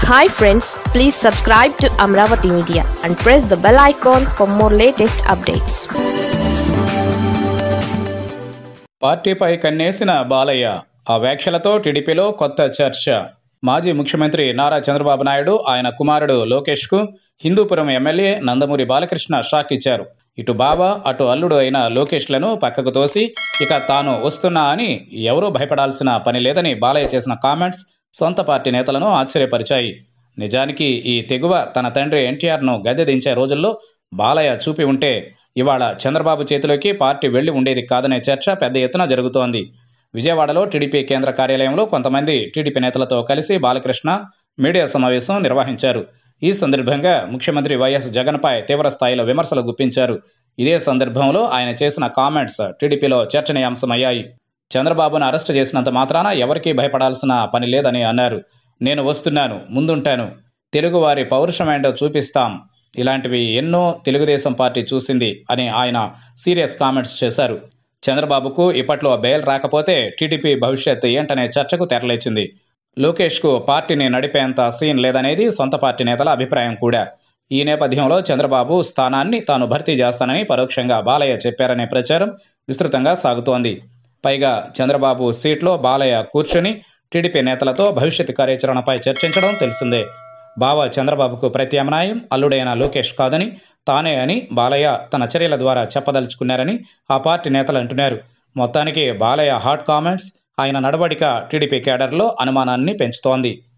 hi friends please subscribe to Amaravati media and press the bell icon for more latest updates పార్టీపై కన్నేసిన బాలయ్య ఆ వ్యాఖ్యలతో టీడీపీలో కొత్త చర్చ మాజీ ముఖ్యమంత్రి నారా చంద్రబాబు నాయుడు ఆయన కుమారుడు లోకేష్కు హిందూపురం ఎమ్మెల్యే నందమూరి బాలకృష్ణ షాక్ ఇచ్చారు ఇటు బాబా అటు అల్లుడు అయిన లోకేష్లను పక్కకు తోసి ఇక తాను వస్తున్నా అని ఎవరూ భయపడాల్సిన పని లేదని బాలయ్య చేసిన కామెంట్స్ సొంత పార్టీ నేతలను ఆశ్చర్యపరిచాయి నిజానికి ఈ తెగువ తన తండ్రి ఎన్టీఆర్ను గద్దె దించే రోజుల్లో బాలయ్య చూపి ఉంటే ఇవాళ చంద్రబాబు చేతిలోకి పార్టీ వెళ్లి ఉండేది కాదనే చర్చ పెద్ద ఎత్తున జరుగుతోంది విజయవాడలో టీడీపీ కేంద్ర కార్యాలయంలో కొంతమంది టీడీపీ నేతలతో కలిసి బాలకృష్ణ మీడియా సమావేశం నిర్వహించారు ఈ సందర్భంగా ముఖ్యమంత్రి వైఎస్ జగన్పై తీవ్ర స్థాయిలో విమర్శలు గుప్పించారు ఇదే సందర్భంలో ఆయన చేసిన కామెంట్స్ టీడీపీలో చర్చనీయాంశమయ్యాయి చంద్రబాబును అరెస్టు చేసినంత మాత్రాన ఎవరికీ భయపడాల్సిన పని లేదని అన్నారు నేను వస్తున్నాను ముందుంటాను తెలుగు వారి పౌరుషమేంటో చూపిస్తాం ఇలాంటివి ఎన్నో తెలుగుదేశం పార్టీ చూసింది అని ఆయన సీరియస్ కామెంట్స్ చేశారు చంద్రబాబుకు ఇప్పట్లో బెయిల్ రాకపోతే టీడీపీ భవిష్యత్ ఏంటనే చర్చకు తెరలేచింది లోకేష్కు పార్టీని నడిపేంత సీన్ లేదనేది సొంత పార్టీ నేతల అభిప్రాయం కూడా ఈ నేపథ్యంలో చంద్రబాబు స్థానాన్ని తాను భర్తీ చేస్తానని పరోక్షంగా బాలయ్య చెప్పారనే ప్రచారం విస్తృతంగా సాగుతోంది పైగా చంద్రబాబు సీట్లో బాలయ్య కూర్చొని టీడీపీ నేతలతో భవిష్యత్ కార్యాచరణపై చర్చించడం తెలిసిందే బావ చంద్రబాబుకు ప్రత్యామ్నాయం అల్లుడైన లోకేష్ కాదని తానే అని బాలయ్య తన చర్యల ద్వారా చెప్పదలుచుకున్నారని ఆ పార్టీ నేతలు అంటున్నారు మొత్తానికి బాలయ్య హాట్ కామెంట్స్ ఆయన నడవడిక టీడీపీ కేడర్లో అనుమానాన్ని పెంచుతోంది